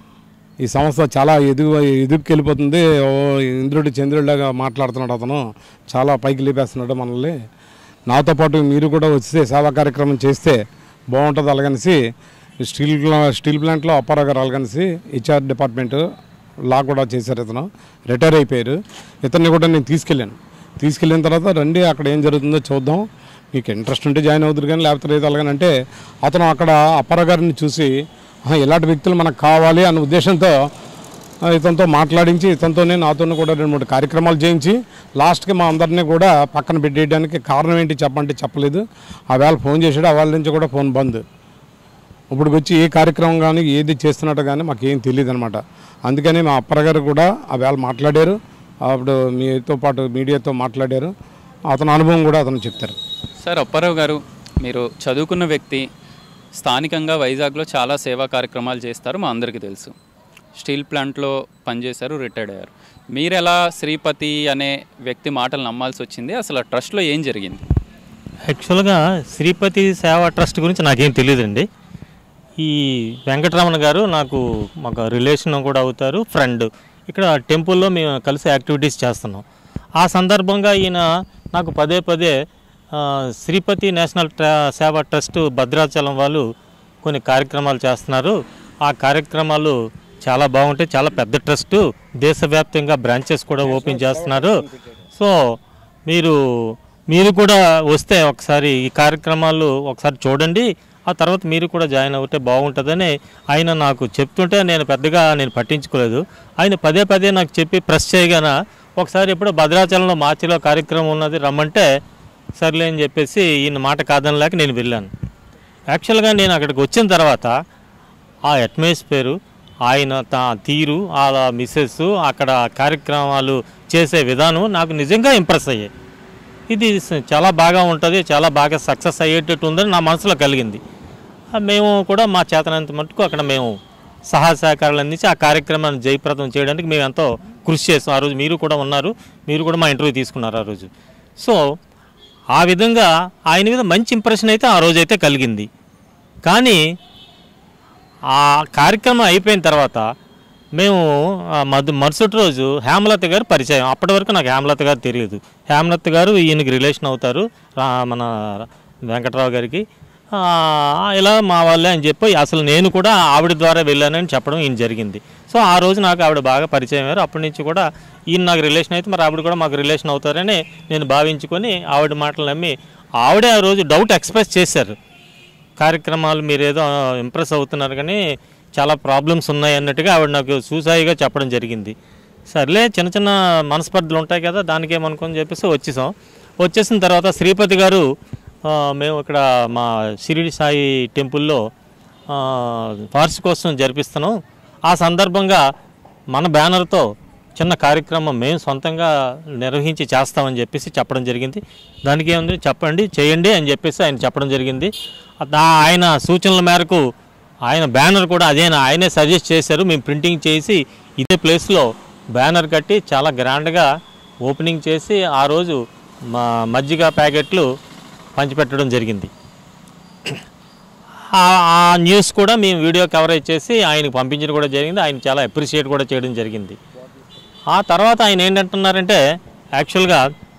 ఈ సంస్థ చాలా ఎదుగు ఎదుగుకెళ్ళిపోతుంది ఓ ఇంద్రుడి చంద్రుడిలాగా మాట్లాడుతున్నాడు అతను చాలా పైకి లేపేస్తున్నాడు మనల్ని నాతో పాటు మీరు కూడా వస్తే సేవా కార్యక్రమం చేస్తే బాగుంటుంది అలాగనేసి స్టీల్ ప్లా- స్టీల్ ప్లాంట్లో అప్పారావు గారు అలాగనేసి హెచ్ఆర్ డిపార్ట్మెంట్ లా కూడా చేశారు ఇతను రిటైర్ అయిపోయారు ఇతన్ని కూడా నేను తీసుకెళ్ళాను తీసుకెళ్ళిన తర్వాత రండి అక్కడ ఏం జరుగుతుందో చూద్దాం మీకు ఇంట్రెస్ట్ ఉంటే జాయిన్ అవుతారు కానీ లేకపోతే లేదు అలాగని అంటే అతను అక్కడ అప్పారావు గారిని చూసి "ఆహా, ఇలాంటి వ్యక్తులు మనకు కావాలి అన్న ఉద్దేశంతో ఆ, ఇతనితో మాట్లాడించి ఇతనితోనే నాతోనే కూడా రెండు మూడు కార్యక్రమాలు చేయించి లాస్ట్కి మా అందరినీ కూడా పక్కన పెట్టేయడానికి కారణం ఏంటి చెప్పంటే చెప్పలేదు ఆ వేళ ఫోన్ చేసాడు ఆ వేళ నుంచి కూడా ఫోన్ బంద్ ఇప్పుడు వచ్చి ఏ కార్యక్రమం కానీ ఏది చేస్తున్నట్టు కానీ మాకు ఏం తెలియదు అనమాట అందుకని మా అప్పరగారు కూడా ఆ వేళ మాట్లాడారు అప్పుడు మీతో పాటు మీడియాతో మాట్లాడారు అతని అనుభవం కూడా అతను చెప్తారు సార్ అప్పారావు గారు మీరు చదువుకున్న వ్యక్తి స్థానికంగా వైజాగ్లో చాలా సేవా కార్యక్రమాలు చేస్తారు మా అందరికీ తెలుసు స్టీల్ ప్లాంట్లో పనిచేశారు రిటైర్డ్ అయ్యారు మీరు ఎలా శ్రీపతి అనే వ్యక్తి మాటలు నమ్మాల్సి వచ్చింది అసలు ఆ ట్రస్ట్లో ఏం జరిగింది యాక్చువల్గా శ్రీపతి సేవా ట్రస్ట్ గురించి నాకేం తెలియదండి ఈ వెంకటరమణ గారు నాకు మాకు రిలేషన్ కూడా అవుతారు ఫ్రెండ్ ఇక్కడ టెంపుల్లో మేము కలిసి యాక్టివిటీస్ చేస్తున్నాం ఆ సందర్భంగా ఈయన నాకు పదే పదే ఆ, శ్రీపతి నేషనల్ ట్రా సేవా ట్రస్ట్ భద్రాచలం వాళ్ళు కొన్ని కార్యక్రమాలు చేస్తున్నారు ఆ కార్యక్రమాలు చాలా బాగుంటాయి చాలా పెద్ద ట్రస్టు దేశవ్యాప్తంగా బ్రాంచెస్ కూడా ఓపెన్ చేస్తున్నారు సో మీరు మీరు కూడా వస్తే ఒకసారి ఈ కార్యక్రమాలు ఒకసారి చూడండి ఆ తర్వాత మీరు కూడా జాయిన్ అవుతే బాగుంటుందని ఆయన నాకు చెప్తుంటే నేను పెద్దగా నేను పట్టించుకోలేదు ఆయన పదే పదే నాకు చెప్పి ప్రెస్ చేయగాన ఒకసారి ఎప్పుడో భద్రాచలంలో మార్చిలో కార్యక్రమం ఉన్నది రమ్మంటే సర్లే అని చెప్పేసి ఈయన మాట కాదనలేక నేను వెళ్ళాను యాక్చువల్గా నేను అక్కడికి వచ్చిన తర్వాత ఆ అట్మాస్ఫియరు ఆయన తా తీరు ఆ మిస్సెస్ అక్కడ కార్యక్రమాలు చేసే విధానం నాకు నిజంగా ఇంప్రెస్ అయ్యాయి ఇది స- చాలా బాగా ఉంటుంది చాలా బాగా సక్సెస్ అయ్యేటట్టు ఉందని నా మనసులో కలిగింది ఆ, మేము కూడా మా చేతనంత మటుకు అక్కడ మేము సహాయ సహకారాలు అందించి ఆ కార్యక్రమాన్ని జయప్రదం చేయడానికి మేము ఎంతో కృషి చేస్తాం ఆ రోజు మీరు కూడా ఉన్నారు మీరు కూడా మా ఇంటర్వ్యూ తీసుకున్నారు ఆ రోజు సో ఆ విధంగా ఆయన మీద మంచి ఇంప్రెషన్ అయితే ఆ రోజు అయితే కలిగింది కానీ ఆ కార్యక్రమం అయిపోయిన తర్వాత మేము ఆ మధు మరుసటి రోజు హేమలత గారు పరిచయం అప్పటి వరకు నాకు హేమలత గారు తెలియదు హేమలత గారు ఈయనకి రిలేషన్ అవుతారు రా మన వెంకట్రావు గారికి ఆ, ఇలా మా వాళ్ళే అని చెప్పి అసలు నేను కూడా ఆవిడ ద్వారా వెళ్ళానని చెప్పడం ఈయన జరిగింది సో ఆ రోజు నాకు ఆవిడ బాగా పరిచయం అయ్యారు అప్పటి నుంచి కూడా ఈయన నాకు రిలేషన్ అయితే మరి ఆవిడ కూడా మాకు రిలేషన్ అవుతారని నేను భావించుకొని ఆవిడ మాటలు నమ్మి ఆవిడే ఆ రోజు డౌట్ ఎక్స్ప్రెస్ చేశారు కార్యక్రమాలు మీరు ఏదో ఇంప్రెస్ అవుతున్నారు కానీ చాలా ప్రాబ్లమ్స్ ఉన్నాయి అన్నట్టుగా ఆవిడ నాకు సూసాయిగా చెప్పడం జరిగింది సర్లే చిన్న చిన్న మనస్పర్ధలు ఉంటాయి కదా దానికి ఏమనుకొని చెప్పేసి వచ్చేసాం వచ్చేసిన తర్వాత శ్రీపతి గారు ఆ, మేము ఇక్కడ మా షిరిడి సాయి టెంపుల్లో ఆ, ఆ, వార్షికోత్సవం జరిపిస్తున్నాం ఆ సందర్భంగా మన బ్యానర్తో చిన్న కార్యక్రమం మేము సొంతంగా నిర్వహించి చేస్తామని చెప్పేసి చెప్పడం జరిగింది దానికి ఏముంది చెప్పండి చేయండి అని చెప్పేసి ఆయన చెప్పడం జరిగింది దా- ఆయన సూచనల మేరకు ఆయన బ్యానర్ కూడా అదే ఆయనే సజెస్ట్ చేశారు మేము ప్రింటింగ్ చేసి ఇదే ప్లేస్లో బ్యానర్ కట్టి చాలా గ్రాండ్గా ఓపెనింగ్ చేసి ఆ రోజు మా మజ్జిగ ప్యాకెట్లు పంచిపెట్టడం జరిగింది ఆ- ఆ న్యూస్ కూడా మేము వీడియో కవరేజ్ చేసి ఆయనకు పంపించడం కూడా జరిగింది ఆయన చాలా అప్రిషియేట్ కూడా చేయడం జరిగింది ఆ తర్వాత ఆయన ఏంటంటున్నారంటే యాక్చువల్గా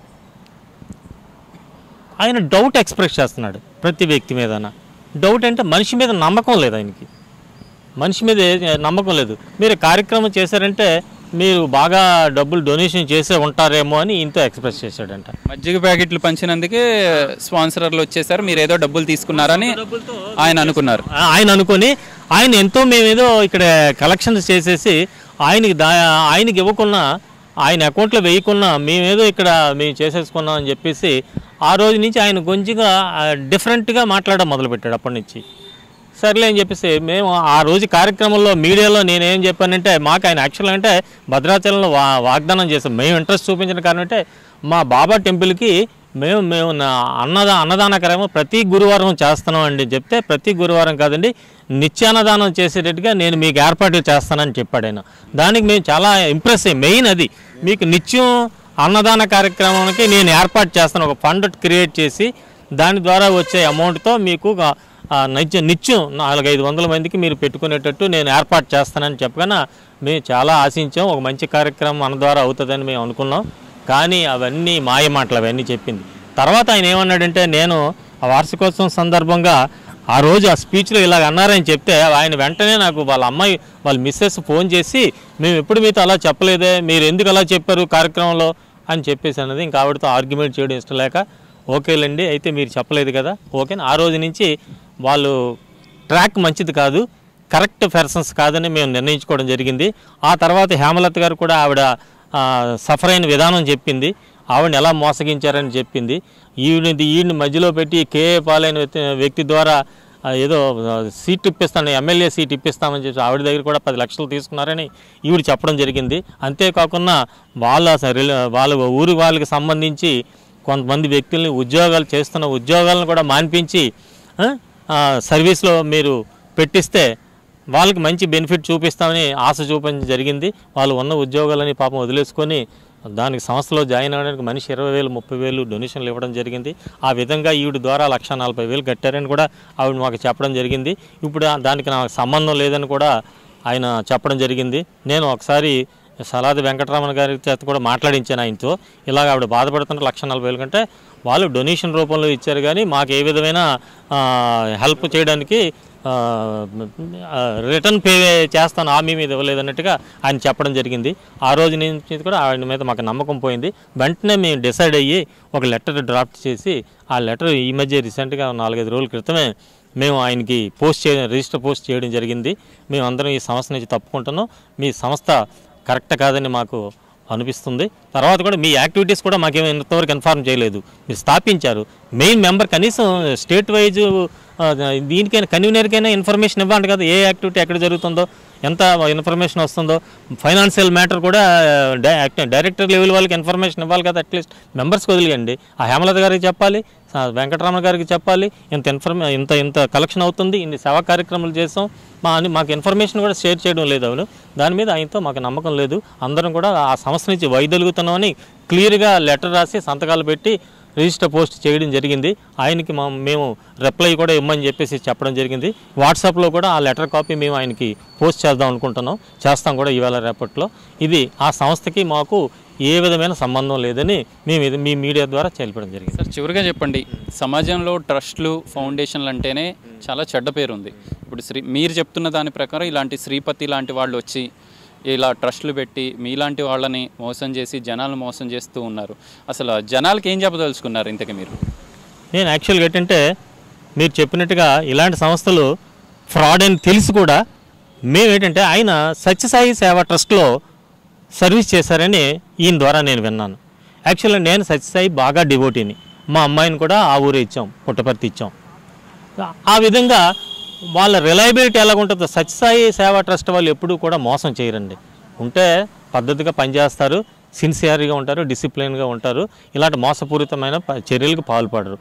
ఆయన డౌట్ ఎక్స్ప్రెస్ చేస్తున్నాడు ప్రతి వ్యక్తి మీదన డౌట్ అంటే మనిషి మీద నమ్మకం లేదు ఆయనకి మనిషి మీద ఏ- నమ్మకం లేదు మీరు కార్యక్రమం చేశారంటే మీరు బాగా డబ్బులు డొనేషన్ చేసే ఉంటారేమో అని ఇంతో ఎక్స్ప్రెస్ చేశాడంట మజ్జిగ ప్యాకెట్లు పంచినందుకే స్పాన్సర్లు వచ్చేసారు మీరు ఏదో డబ్బులు తీసుకున్నారని ఆయన అనుకున్నారు ఆ- ఆయన అనుకొని ఆయన ఎంతో మేమేదో ఇక్కడ కలెక్షన్స్ చేసేసి ఆయనకి దా ఆయనకి ఇవ్వకున్నా ఆయన అకౌంట్లో వేయకున్నా మేమేదో ఇక్కడ మేము చేసేసుకున్నాం అని చెప్పేసి ఆ రోజు నుంచి ఆయన కొంచెంగా డిఫరెంట్గా మాట్లాడడం మొదలుపెట్టాడు అప్పటి నుంచి సర్లే అని చెప్పేసి మేము ఆ రోజు కార్యక్రమంలో మీడియాలో నేనేం చెప్పానంటే మాకు ఆయన యాక్చువల్ అంటే భద్రాచలంలో వా వాగ్దానం చేసాం మేము ఇంట్రెస్ట్ చూపించిన కారణం అంటే మా బాబా టెంపుల్కి మేము మేము నా అన్నదా అన్నదాన కార్యక్రమం ప్రతి గురువారం చేస్తున్నాం అండి చెప్తే ప్రతి గురువారం కాదండి నిత్యాన్నదానం చేసేటట్టుగా నేను మీకు ఏర్పాటు చేస్తానని చెప్పాడు ఆయన దానికి మేము చాలా ఇంప్రెస్ అయ్యి మెయిన్ అది మీకు నిత్యం అన్నదాన కార్యక్రమానికి నేను ఏర్పాటు చేస్తాను ఒక ఫండ్ క్రియేట్ చేసి దాని ద్వారా వచ్చే అమౌంట్తో మీకు ఒక, ఆ, నిత్యం నిత్యం నాలుగైదు వందల మందికి మీరు పెట్టుకునేటట్టు నేను ఏర్పాటు చేస్తానని చెప్పగానే మేము చాలా ఆశించాం ఒక మంచి కార్యక్రమం మన ద్వారా అవుతుందని మేము అనుకున్నాం కానీ అవన్నీ మాయ మాటలు అవన్నీ చెప్పింది తర్వాత ఆయన ఏమన్నాడంటే నేను ఆ వార్షికోత్సవం సందర్భంగా ఆ రోజు ఆ స్పీచ్లో ఇలాగ అన్నారని చెప్తే ఆయన వెంటనే నాకు వాళ్ళ అమ్మాయి వాళ్ళ మిస్సెస్ ఫోన్ చేసి మేము ఎప్పుడు మీతో అలా చెప్పలేదే మీరు ఎందుకు అలా చెప్పారు కార్యక్రమంలో అని చెప్పేసి అన్నది ఇంకా ఆవిడతో ఆర్గ్యుమెంట్ చేయడం ఇష్టం లేక ఓకేలేండి అయితే మీరు చెప్పలేదు కదా ఓకే ఆ రోజు నుంచి వాళ్ళు ట్రాక్ మంచిది కాదు కరెక్ట్ పర్సన్స్ కాదని మేము నిర్ణయించుకోవడం జరిగింది ఆ తర్వాత హేమలత గారు కూడా ఆవిడ ఆ, సఫర్ అయిన విధానం చెప్పింది ఆవిడని ఎలా మోసగించారని చెప్పింది ఈవిడ ఈవిడిని మధ్యలో పెట్టి కేఏ పాలైన వ్యక్తి- వ్యక్తి ద్వారా ఆ, ఏదో ఆ, సీట్ ఇప్పిస్తాను ఎమ్మెల్యే సీట్ ఇప్పిస్తామని చెప్పి ఆవిడ దగ్గర కూడా పది లక్షలు తీసుకున్నారని ఈవిడ చెప్పడం జరిగింది అంతేకాకుండా వాళ్ళ స- రిల- వాళ్ళ ఊరి వాళ్ళకి సంబంధించి కొంతమంది వ్యక్తుల్ని ఉద్యోగాలు చేస్తున్న ఉద్యోగాలను కూడా మాన్పించి ఆ, ఆ, సర్వీస్లో మీరు పెట్టిస్తే వాళ్ళకి మంచి బెనిఫిట్ చూపిస్తామని ఆశ చూపించడం జరిగింది వాళ్ళు ఉన్న ఉద్యోగాలని పాపం వదిలేసుకొని దానికి సంస్థలో జాయిన్ అవ్వడానికి మనిషి ఇరవై వేలు ముప్పై వేలు డొనేషన్లు ఇవ్వడం జరిగింది ఆ విధంగా ఈవిడ ద్వారా లక్ష నలభై వేలు కట్టారని కూడా ఆవిడ మాకు చెప్పడం జరిగింది ఇప్పుడు ఆ- దానికి నాకు సంబంధం లేదని కూడా ఆయన చెప్పడం జరిగింది నేను ఒకసారి సలాది వెంకటరమణ గారి చేత కూడా మాట్లాడించాను ఆయనతో ఇలాగ ఆవిడ బాధపడుతుంటే లక్ష నలభై వేలు కంటే వాళ్ళు డొనేషన్ రూపంలో ఇచ్చారు కానీ మాకు ఏ విధమైన హెల్ప్ చేయడానికి రిటర్న్ పే చేస్తాను హామీ మీద ఇవ్వలేదన్నట్టుగా ఆయన చెప్పడం జరిగింది ఆ రోజు నుంచి కూడా ఆయన మీద మాకు నమ్మకం పోయింది వెంటనే మేము డిసైడ్ అయ్యి ఒక లెటర్ డ్రాఫ్ట్ చేసి ఆ లెటర్ ఈ మధ్య రీసెంట్గా నాలుగైదు రోజుల క్రితమే మేము ఆయనకి పోస్ట్ చేయడం రిజిస్టర్ పోస్ట్ చేయడం జరిగింది మేము అందరం ఈ సంస్థ నుంచి తప్పుకుంటున్నాం మీ సంస్థ కరెక్ట్ కాదని మాకు అనిపిస్తుంది తర్వాత కూడా మీ యాక్టివిటీస్ కూడా మాకేమీ ఇంతవరకు ఇన్ఫార్మ్ చేయలేదు మీరు స్థాపించారు మెయిన్ మెంబర్ కనీసం స్టేట్ వైజ్ దీనికైనా కన్వీనర్కైనా ఇన్ఫర్మేషన్ ఇవ్వండి కదా ఏ యాక్టివిటీ ఎక్కడ జరుగుతుందో ఎంత ఇన్ఫర్మేషన్ వస్తుందో ఫైనాన్షియల్ మ్యాటర్ కూడా డై- డైరెక్టర్ లెవెల్ వాళ్ళకి ఇన్ఫర్మేషన్ ఇవ్వాలి కదా అట్లీస్ట్ మెంబర్స్కి వదిలేయండి ఆ హేమలత గారికి చెప్పాలి ఆ వెంకటరమణ గారికి చెప్పాలి ఇంత ఇన్ఫర్మే ఇంత ఇంత కలెక్షన్ అవుతుంది ఇన్ని సేవా కార్యక్రమాలు చేసాం మా అని మాకు ఇన్ఫర్మేషన్ కూడా షేర్ చేయడం లేదు అవును దాని మీద ఆయనతో మాకు నమ్మకం లేదు అందరం కూడా ఆ సంస్థ నుంచి వైదొలుగుతున్నామని క్లియర్గా లెటర్ రాసి సంతకాలు పెట్టి రిజిస్టర్ పోస్ట్ చేయడం జరిగింది ఆయనకి మా మేము రిప్లై కూడా ఇమ్మని చెప్పేసి చెప్పడం జరిగింది వాట్సాప్లో కూడా ఆ లెటర్ కాపీ మేము ఆయనకి పోస్ట్ చేద్దాం అనుకుంటున్నాం చేస్తాం కూడా ఇవాళ రేపట్లో ఇది ఆ సంస్థకి మాకు ఏ విధమైన సంబంధం లేదని మేము ఇది మీ మీడియా ద్వారా తెలిపడం జరిగింది సార్ చివరిగా చెప్పండి సమాజంలో ట్రస్ట్లు ఫౌండేషన్లు అంటేనే చాలా చెడ్డ పేరు ఉంది ఇప్పుడు శ్రీ మీరు చెప్తున్న దాని ప్రకారం ఇలాంటి శ్రీపతి లాంటి వాళ్ళు వచ్చి ఇలా ట్రస్ట్లు పెట్టి మీలాంటి వాళ్ళని మోసం చేసి జనాలను మోసం చేస్తూ ఉన్నారు అసలు జనాలకి ఏం చెప్పదలుచుకున్నారు ఇంతకీ మీరు నేను యాక్చువల్గా ఏంటంటే మీరు చెప్పినట్టుగా ఇలాంటి సంస్థలు ఫ్రాడ్ అని తెలిసి కూడా మేము ఏంటంటే ఆయన సత్యసాయి సేవా ట్రస్ట్లో సర్వీస్ చేశారని ఈయన ద్వారా నేను విన్నాను యాక్చువల్గా నేను సత్యసాయి బాగా డివోటీని మా అమ్మాయిని కూడా ఆ ఊరే ఇచ్చాం పుట్టపర్తి ఇచ్చాం ఆ విధంగా వాళ్ళ రిలయబిలిటీ ఎలా ఉంటుందో సత్యసాయి సేవా ట్రస్ట్ వాళ్ళు ఎప్పుడూ కూడా మోసం చేయరండి ఉంటే పద్ధతిగా పనిచేస్తారు సిన్సియర్గా ఉంటారు డిసిప్లిన్గా ఉంటారు ఇలాంటి మోసపూరితమైన ప- చర్యలకు పాల్పడరు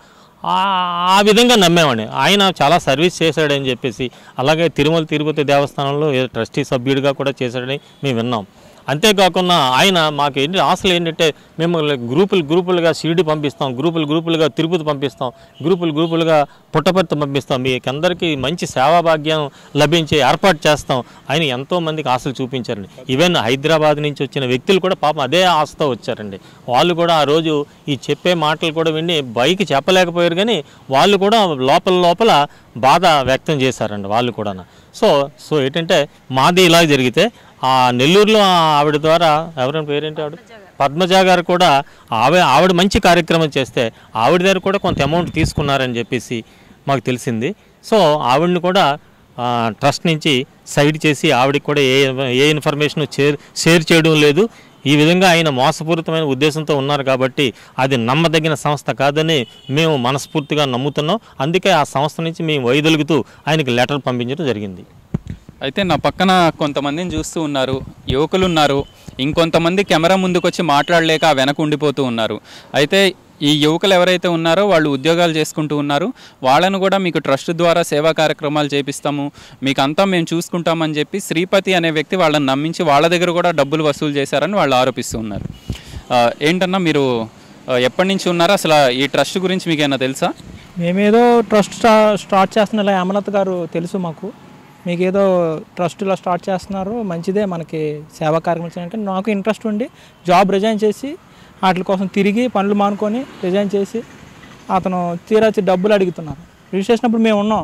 ఆ- ఆ విధంగా నమ్మేవాడిని ఆయన చాలా సర్వీస్ చేశాడని చెప్పేసి అలాగే తిరుమల తిరుపతి దేవస్థానంలో ఏ ట్రస్టీ సభ్యుడిగా కూడా చేశాడని మేము విన్నాం అంతేకాకుండా ఆయన మాకు ఏంటి ఆశలు ఏంటంటే మేము గ్రూపులు గ్రూపులుగా షిరిడి పంపిస్తాం గ్రూపులు గ్రూపులుగా తిరుపతి పంపిస్తాం గ్రూపులు గ్రూపులుగా పుట్టపర్తి పంపిస్తాం మీకు అందరికీ మంచి సేవా భాగ్యం లభించే ఏర్పాటు చేస్తాం ఆయన ఎంతో మందికి ఆశలు చూపించారండి ఈవెన్ హైదరాబాద్ నుంచి వచ్చిన వ్యక్తులు కూడా పాపం అదే ఆశతో వచ్చారండి వాళ్ళు కూడా ఆ రోజు ఈ చెప్పే మాటలు కూడా విని బైక్ చెప్పలేకపోయారు కానీ వాళ్ళు కూడా లోపల లోపల బాధ వ్యక్తం చేశారండి వాళ్ళు కూడా సో సో ఏంటంటే మాది ఇలా జరిగితే ఆ నెల్లూరులో ఆ ఆవిడ ద్వారా ఎవరైనా పేరేంటి ఆవిడ పద్మజ గారు కూడా ఆవిడ ఆవిడ మంచి కార్యక్రమం చేస్తే ఆవిడ దగ్గర కూడా కొంత అమౌంట్ తీసుకున్నారని చెప్పేసి మాకు తెలిసింది సో ఆవిడని కూడా ఆ, ట్రస్ట్ నుంచి సైడ్ చేసి ఆవిడకి కూడా ఏ ఏ ఇన్ఫర్మేషన్ షేర్ షేర్ చేయడం లేదు ఈ విధంగా ఆయన మోసపూరితమైన ఉద్దేశంతో ఉన్నారు కాబట్టి అది నమ్మదగిన సంస్థ కాదని మేము మనస్ఫూర్తిగా నమ్ముతున్నాం అందుకే ఆ సంస్థ నుంచి మేము వైదొలుగుతూ ఆయనకి లెటర్ పంపించడం జరిగింది అయితే నా పక్కన కొంతమందిని చూస్తూ ఉన్నారు యువకులు ఉన్నారు ఇంకొంతమంది కెమెరా ముందుకు వచ్చి మాట్లాడలేక ఆ వెనక ఉండిపోతూ ఉన్నారు అయితే ఈ యువకులు ఎవరైతే ఉన్నారో వాళ్ళు ఉద్యోగాలు చేసుకుంటూ ఉన్నారు వాళ్ళను కూడా మీకు ట్రస్ట్ ద్వారా సేవా కార్యక్రమాలు చేపిస్తాము మీకు అంతా మేము చూసుకుంటామని చెప్పి శ్రీపతి అనే వ్యక్తి వాళ్ళని నమ్మించి వాళ్ళ దగ్గర కూడా డబ్బులు వసూలు చేశారని వాళ్ళు ఆరోపిస్తూ ఉన్నారు ఆ, ఏంటన్నా మీరు ఆ, ఎప్పటి నుంచి ఉన్నారు అసలు ఈ ట్రస్ట్ గురించి మీకు ఏమైనా తెలుసా మేమేదో ట్రస్ట్ స్టా స్టార్ట్ చేస్తున్న ఇలా అమలత గారు తెలుసు మాకు మీకు ఏదో ట్రస్ట్ ఇలా స్టార్ట్ చేస్తున్నారు మంచిదే మనకి సేవా కార్యక్రమం చేయాలంటే నాకు ఇంట్రెస్ట్ ఉండి జాబ్ రిజైన్ చేసి వాటి కోసం తిరిగి పనులు మానుకొని రిజైన్ చేసి అతను తీరా వచ్చి డబ్బులు అడుగుతున్నారు రిజిస్ట్రేషన్ అప్పుడు మేము ఉన్నాం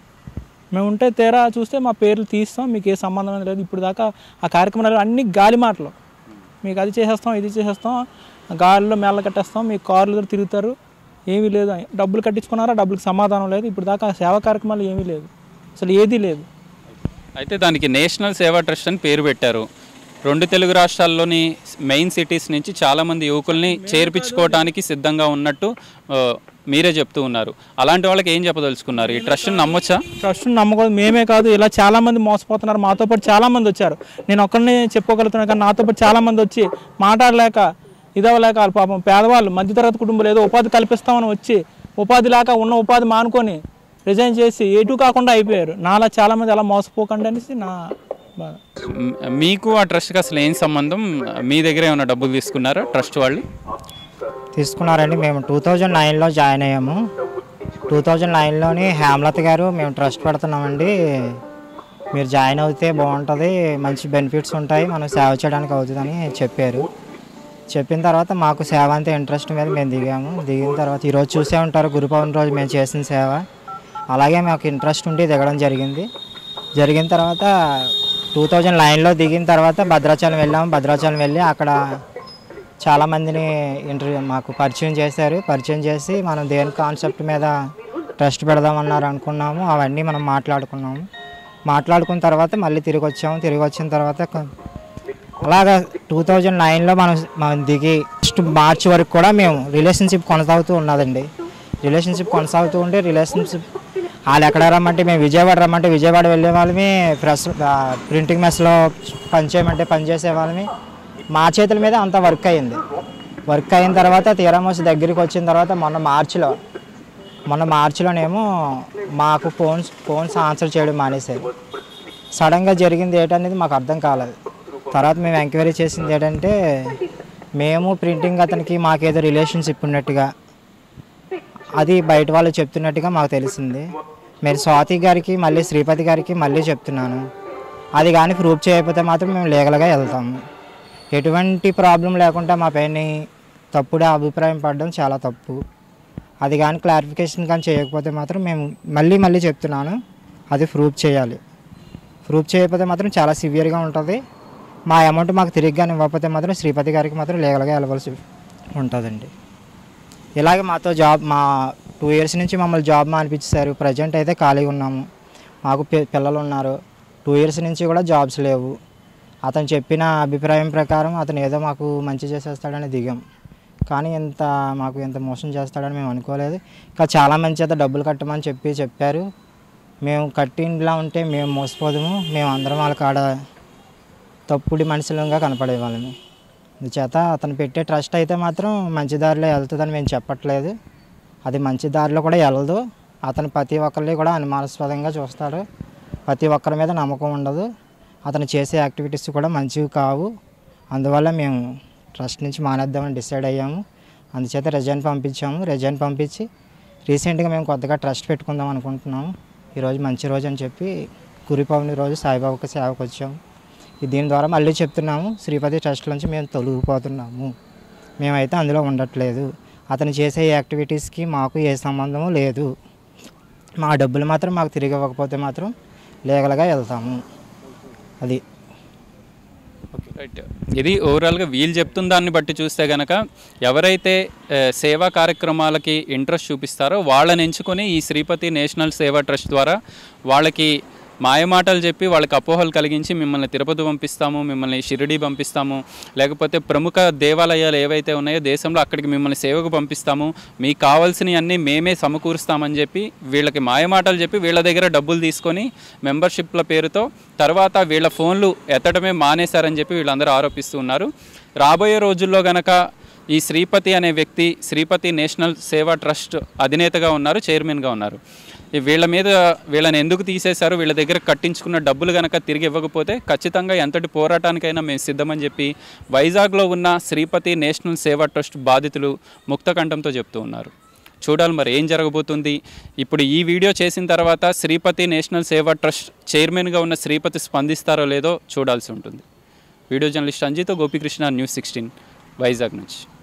మేము ఉంటే తీరా చూస్తే మా పేర్లు తీస్తాం మీకు ఏ సంబంధం అనేది లేదు ఇప్పుడు దాకా ఆ కార్యక్రమాలు అన్ని గాలి మాటలు మీకు అది చేసేస్తాం ఇది చేసేస్తాం గాలిలో మెల్ల కట్టేస్తాం మీ కార్లు దగ్గర తిరుగుతారు ఏమీ లేదు డబ్బులు కట్టించుకున్నారా డబ్బులకు సమాధానం లేదు ఇప్పుడు దాకా ఆ సేవా కార్యక్రమాలు ఏమీ లేదు అసలు ఏదీ లేదు అయితే దానికి నేషనల్ సేవా ట్రస్ట్ అని పేరు పెట్టారు రెండు తెలుగు రాష్ట్రాల్లోని మెయిన్ సిటీస్ నుంచి చాలామంది యువకుల్ని చేర్పించుకోవడానికి సిద్ధంగా ఉన్నట్టు ఆ, మీరే చెప్తూ ఉన్నారు అలాంటి వాళ్ళకి ఏం చెప్పదలుచుకున్నారు ఈ ట్రస్ట్ని నమ్మొచ్చా ట్రస్ట్ నమ్మకూడదు మేమే కాదు ఇలా చాలా మంది మోసపోతున్నారు మాతో పాటు చాలా మంది వచ్చారు నేను ఒక్కరిని చెప్పుకోగలుగుతున్నాను కానీ నాతో పాటు చాలా మంది వచ్చి మాట్లాడలేక ఇదవలేక వాళ్ళ పాపం పేదవాళ్ళు మధ్యతరగతి కుటుంబాలు ఏదో ఉపాధి కల్పిస్తామని వచ్చి ఉపాధి లేక ఉన్న ఉపాధి మానుకొని రిజైన్ చేసి ఎటు కాకుండా అయిపోయారు నాలా చాలా మంది అలా మోసపోకండి అనేసి నా బాధ మ్, మీకు ఆ ట్రస్ట్కి అసలు ఏం సంబంధం మీ దగ్గర ఏమైనా డబ్బులు తీసుకున్నారా ట్రస్ట్ వాళ్ళు తీసుకున్నారండి మేము టూ థౌజండ్ నైన్లో జాయిన్ అయ్యాము టూ థౌజండ్ నైన్లోని హేమలత గారు మేము ట్రస్ట్ పెడుతున్నామండి మీరు జాయిన్ అవుతే బాగుంటుంది మంచి బెనిఫిట్స్ ఉంటాయి మనం సేవ చేయడానికి అవుతుందని చెప్పారు చెప్పిన తర్వాత మాకు సేవ అంతే ఇంట్రెస్ట్ మీద మేము దిగాము దిగిన తర్వాత ఈరోజు చూసే ఉంటారు గురు పౌర్ణమి రోజు మేము చేసిన సేవ అలాగే మాకు ఇంట్రెస్ట్ ఉండి దిగడం జరిగింది జరిగిన తర్వాత టూ థౌజండ్ నైన్లో దిగిన తర్వాత భద్రాచలం వెళ్ళాము భద్రాచలం వెళ్ళి అక్కడ చాలామందిని ఇంటర్వ్యూ మాకు పరిచయం చేశారు పరిచయం చేసి మనం దేని కాన్సెప్ట్ మీద ట్రస్ట్ పెడదామన్నారు అనుకున్నాము అవన్నీ మనం మాట్లాడుకున్నాము మాట్లాడుకున్న తర్వాత మళ్ళీ తిరిగి వచ్చాము తిరిగి వచ్చిన తర్వాత కొ- అలాగా టూ థౌజండ్ నైన్లో మనం మనం దిగి నెక్స్ట్ మార్చ్ వరకు కూడా మేము రిలేషన్షిప్ కొనసాగుతూ ఉన్నదండి రిలేషన్షిప్ కొనసాగుతూ ఉంటే రిలేషన్షిప్ వాళ్ళు ఎక్కడ రమ్మంటే మేము విజయవాడ రమ్మంటే విజయవాడ వెళ్ళే వాళ్ళమి ప్రెస్ ప్రింటింగ్ మెస్లో పని చేయమంటే పని చేసే వాళ్ళమి మా చేతుల మీద అంత వర్క్ అయింది వర్క్ అయిన తర్వాత తీరామోస్ దగ్గరికి వచ్చిన తర్వాత మొన్న మార్చిలో మొన్న మార్చిలోనేమో మాకు ఫోన్స్ ఫోన్స్ ఆన్సర్ చేయడం మానేశారు సడన్గా జరిగింది ఏంటనేది మాకు అర్థం కాలేదు తర్వాత మేము ఎంక్వైరీ చేసింది ఏంటంటే మేము ప్రింటింగ్ అతనికి మాకేదో రిలేషన్షిప్ ఉన్నట్టుగా అది బయట వాళ్ళు చెప్తున్నట్టుగా మాకు తెలిసింది మీరు స్వాతి గారికి మళ్ళీ శ్రీపతి గారికి మళ్ళీ చెప్తున్నాను అది కానీ ప్రూఫ్ చేయకపోతే మాత్రం మేము లీగల్గా వెళ్తాము ఎటువంటి ప్రాబ్లం లేకుండా మా పైన తప్పుడు అభిప్రాయం పడడం చాలా తప్పు అది కానీ క్లారిఫికేషన్ కానీ చేయకపోతే మాత్రం మేము మళ్ళీ మళ్ళీ చెప్తున్నాను అది ప్రూఫ్ చేయాలి ప్రూఫ్ చేయకపోతే మాత్రం చాలా సివియర్గా ఉంటుంది మా అమౌంట్ మాకు తిరిగి కానీ ఇవ్వకపోతే మాత్రం శ్రీపతి గారికి మాత్రం లీగల్గా వెళ్ళవలసి ఉంటుందండి ఇలాగే మాతో జాబ్ మా టూ ఇయర్స్ నుంచి మమ్మల్ని జాబ్ మానిపించారు ప్రజెంట్ అయితే ఖాళీగా ఉన్నాము మాకు పి- పిల్లలు ఉన్నారు టూ ఇయర్స్ నుంచి కూడా జాబ్స్ లేవు అతను చెప్పిన అభిప్రాయం ప్రకారం అతను ఏదో మాకు మంచి చేసేస్తాడని దిగాం కానీ ఇంత మాకు ఇంత మోసం చేస్తాడని మేము అనుకోలేదు ఇంకా చాలా మంది చేత డబ్బులు కట్టమని చెప్పి చెప్పారు మేము కట్టినలా ఉంటే మేము మోసపోదాము మేము అందరం వాళ్ళ కాడ తప్పుడు మనుషులంగా కనపడేవాళ్ళము అందుచేత అతను పెట్టే ట్రస్ట్ అయితే మాత్రం మంచి దారిలో వెళ్తుందని మేము చెప్పట్లేదు అది మంచి దారిలో కూడా వెళ్ళదు అతను ప్రతి ఒక్కరిని కూడా అనుమానాస్పదంగా చూస్తాడు ప్రతి ఒక్కరి మీద నమ్మకం ఉండదు అతను చేసే యాక్టివిటీస్ కూడా మంచివి కావు అందువల్ల మేము ట్రస్ట్ నుంచి మానేద్దామని డిసైడ్ అయ్యాము అందుచేత రిజైన్ పంపించాము రిజైన్ పంపించి రీసెంట్గా మేము కొత్తగా ట్రస్ట్ పెట్టుకుందాం అనుకుంటున్నాము ఈరోజు మంచి రోజు అని చెప్పి గురి పౌర్ణమి రోజు సాయిబాబాకి సేవకు వచ్చాము ఈ దీని ద్వారా మళ్ళీ చెప్తున్నాము శ్రీపతి ట్రస్ట్ నుంచి మేము తొలగిపోతున్నాము మేమైతే అందులో ఉండట్లేదు అతను చేసే యాక్టివిటీస్కి మాకు ఏ సంబంధము లేదు మా డబ్బులు మాత్రం మాకు తిరిగి ఇవ్వకపోతే మాత్రం లీగల్గా వెళ్తాము అది రైట్ ఇది ఓవరాల్గా వీళ్ళు చెప్తున్న దాన్ని బట్టి చూస్తే గనక ఎవరైతే ఆ, సేవా కార్యక్రమాలకి ఇంట్రెస్ట్ చూపిస్తారో వాళ్ళని ఎంచుకొని ఈ శ్రీపతి నేషనల్ సేవా ట్రస్ట్ ద్వారా వాళ్ళకి మాయమాటలు చెప్పి వాళ్ళకి అపోహలు కలిగించి మిమ్మల్ని తిరుపతి పంపిస్తాము మిమ్మల్ని షిరిడి పంపిస్తాము లేకపోతే ప్రముఖ దేవాలయాలు ఏవైతే ఉన్నాయో దేశంలో అక్కడికి మిమ్మల్ని సేవకు పంపిస్తాము మీకు కావాల్సినవి అన్నీ మేమే సమకూరుస్తామని చెప్పి వీళ్ళకి మాయమాటలు చెప్పి వీళ్ళ దగ్గర డబ్బులు తీసుకొని మెంబర్షిప్ల పేరుతో తర్వాత వీళ్ళ ఫోన్లు ఎత్తడమే మానేశారని చెప్పి వీళ్ళందరూ ఆరోపిస్తూ ఉన్నారు రాబోయే రోజుల్లో గనక ఈ శ్రీపతి అనే వ్యక్తి శ్రీపతి నేషనల్ సేవా ట్రస్ట్ అధినేతగా ఉన్నారు చైర్మన్గా ఉన్నారు ఈ వీళ్ళ మీద వీళ్ళని ఎందుకు తీసేశారు వీళ్ళ దగ్గర కట్టించుకున్న డబ్బులు కనుక తిరిగి ఇవ్వకపోతే ఖచ్చితంగా ఎంతటి పోరాటానికైనా మేము సిద్ధమని చెప్పి వైజాగ్లో ఉన్న శ్రీపతి నేషనల్ సేవా ట్రస్ట్ బాధితులు ముక్తకంఠంతో చెప్తూ ఉన్నారు చూడాలి మరి ఏం జరగబోతుంది ఇప్పుడు ఈ వీడియో చేసిన తర్వాత శ్రీపతి నేషనల్ సేవా ట్రస్ట్ చైర్మన్గా ఉన్న శ్రీపతి స్పందిస్తారో లేదో చూడాల్సి ఉంటుంది వీడియో జర్నలిస్ట్ అంజితో గోపికృష్ణ న్యూస్ సిక్స్టీన్ వైజాగ్ నుంచి